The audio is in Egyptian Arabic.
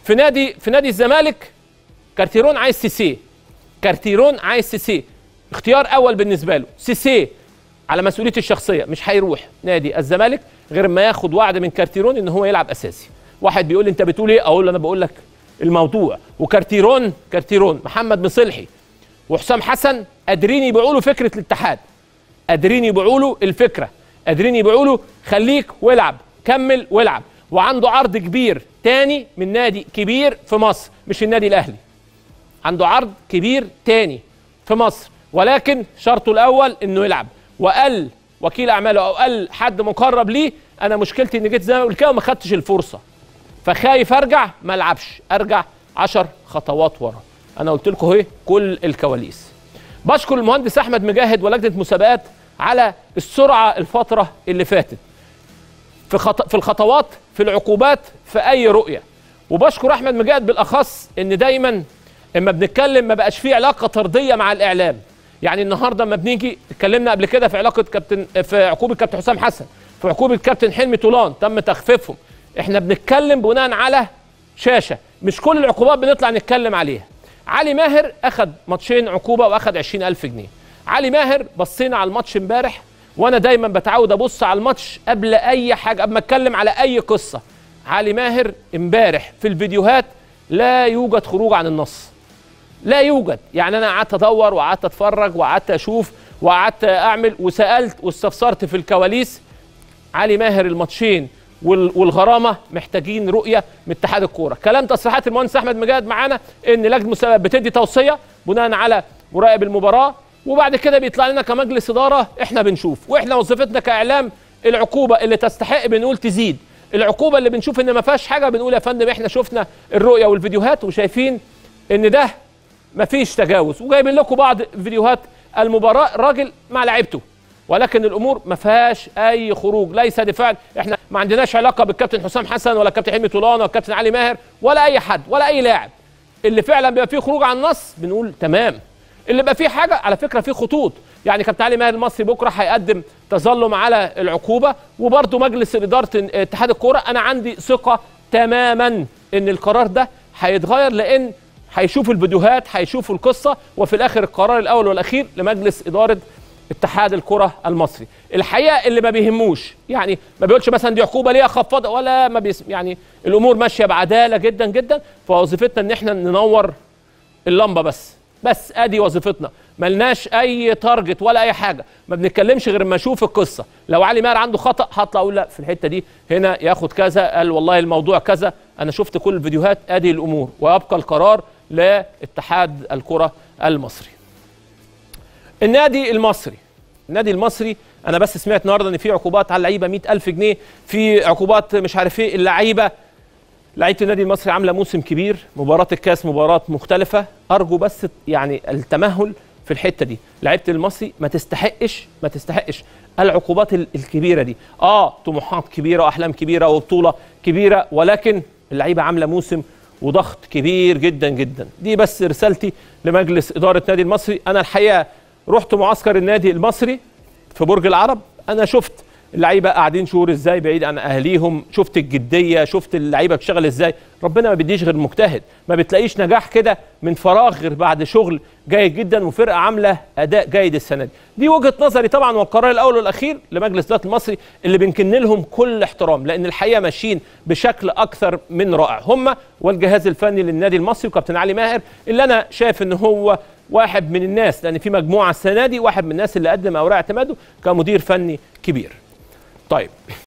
في نادي في نادي الزمالك كارتيرون عايز سيسي كارتيرون عايز سيسي اختيار اول بالنسبه له سيسي على مسؤوليتي الشخصيه مش هيروح نادي الزمالك غير ما ياخد وعد من كارتيرون ان هو يلعب اساسي واحد بيقول لي انت بتقول ايه اقول له انا بقول لك الموضوع وكارتيرون كارتيرون محمد مصلحي وحسام حسن قادرين يبيعوا له فكره الاتحاد قادرين يبيعوا له الفكره قادرين يبيعوا له خليك والعب كمل والعب وعنده عرض كبير تاني من نادي كبير في مصر مش النادي الاهلي عنده عرض كبير تاني في مصر ولكن شرطه الاول انه يلعب وقال وكيل اعماله او قال حد مقرب ليه انا مشكلتي ان جيت زي ما قلت كده وما خدتش الفرصه فخايف ارجع ما العبش ارجع عشر خطوات ورا انا قلت لكم اهي كل الكواليس بشكر المهندس احمد مجاهد ولجنه مسابقات على السرعه الفتره اللي فاتت في خط... في الخطوات في العقوبات في اي رؤيه وبشكر احمد مجاهد بالاخص ان دايما اما بنتكلم ما بقاش فيه علاقه طرديه مع الاعلام يعني النهارده لما بنيجي اتكلمنا قبل كده في علاقه كابتن في عقوبه كابتن حسام حسن في عقوبه كابتن حلمي طولان تم تخفيفهم احنا بنتكلم بناء على شاشه مش كل العقوبات بنطلع نتكلم عليها علي ماهر اخذ ماتشين عقوبه واخذ 20000 جنيه علي ماهر بصينا على الماتش امبارح وانا دايما بتعود ابص على الماتش قبل اي حاجه قبل ما اتكلم على اي قصه علي ماهر امبارح في الفيديوهات لا يوجد خروج عن النص لا يوجد يعني انا قعدت ادور وقعدت اتفرج وقعدت اشوف وقعدت اعمل وسالت واستفسرت في الكواليس علي ماهر الماتشين وال- والغرامه محتاجين رؤيه من اتحاد الكوره كلام تصريحات المهندس احمد مجاهد معانا ان لجنه مسابقات بتدي توصيه بناء على مراقب المباراه وبعد كده بيطلع لنا كمجلس اداره احنا بنشوف واحنا وظيفتنا كاعلام العقوبه اللي تستحق بنقول تزيد العقوبه اللي بنشوف ان ما فيهاش حاجه بنقول يا فندم احنا شفنا الرؤيه والفيديوهات وشايفين ان ده مفيش تجاوز وجايبين لكم بعض فيديوهات المباراه راجل مع لعيبته ولكن الامور ما فيهاش اي خروج ليس دفاع احنا ما عندناش علاقه بالكابتن حسام حسن ولا الكابتن حلمي طولان ولا الكابتن علي ماهر ولا اي حد ولا اي لاعب اللي فعلا بيبقى فيه خروج عن النص بنقول تمام اللي بقى فيه حاجه على فكره فيه خطوط يعني كابتن علي ماهر المصري بكره هيقدم تظلم على العقوبه وبرده مجلس اداره اتحاد الكوره انا عندي ثقه تماما ان القرار ده هيتغير لان هيشوفوا الفيديوهات هيشوفوا القصه وفي الاخر القرار الاول والاخير لمجلس اداره اتحاد الكره المصري الحقيقه اللي ما بيهموش يعني ما بيقولش مثلا دي عقوبه ليها خفض ولا ما بيسم يعني الامور ماشيه بعداله جدا جدا فوظيفتنا ان احنا ننور اللمبه بس بس ادي وظيفتنا ملناش اي تارجت ولا اي حاجه ما بنتكلمش غير ما اشوف القصه لو علي ماهر عنده خطا هطلع اقول لا في الحته دي هنا ياخد كذا قال والله الموضوع كذا انا شفت كل الفيديوهات ادي الامور ويبقى القرار لاتحاد الكره المصري النادي المصري النادي المصري انا بس سمعت النهارده ان في عقوبات على اللعيبه 100000 جنيه في عقوبات مش عارف ايه اللعيبه لعيبه النادي المصري عامله موسم كبير مباراه الكاس مباراه مختلفه ارجو بس يعني التمهل في الحته دي لعيبه المصري ما تستحقش ما تستحقش العقوبات ال- الكبيره دي اه طموحات كبيره واحلام كبيره وبطوله كبيره ولكن اللعيبه عامله موسم وضغط كبير جدا جدا دي بس رسالتي لمجلس اداره النادي المصري انا الحقيقه رحت معسكر النادي المصري في برج العرب انا شفت اللعيبه قاعدين شهور ازاي بعيد عن اهاليهم شفت الجديه شفت اللعيبه بتشتغل ازاي ربنا ما بيديش غير مجتهد ما بتلاقيش نجاح كده من فراغ غير بعد شغل جيد جدا وفرقه عامله اداء جيد السنه دي دي وجهه نظري طبعا والقرار الاول والاخير لمجلس اداره المصري اللي بنكن لهم كل احترام لان الحقيقه ماشيين بشكل اكثر من رائع هم والجهاز الفني للنادي المصري وكابتن علي ماهر اللي انا شايف ان هو واحد من الناس لان في مجموعه السنه دي واحد من الناس اللي قدم اوراق اعتماده كمدير فني كبير طيب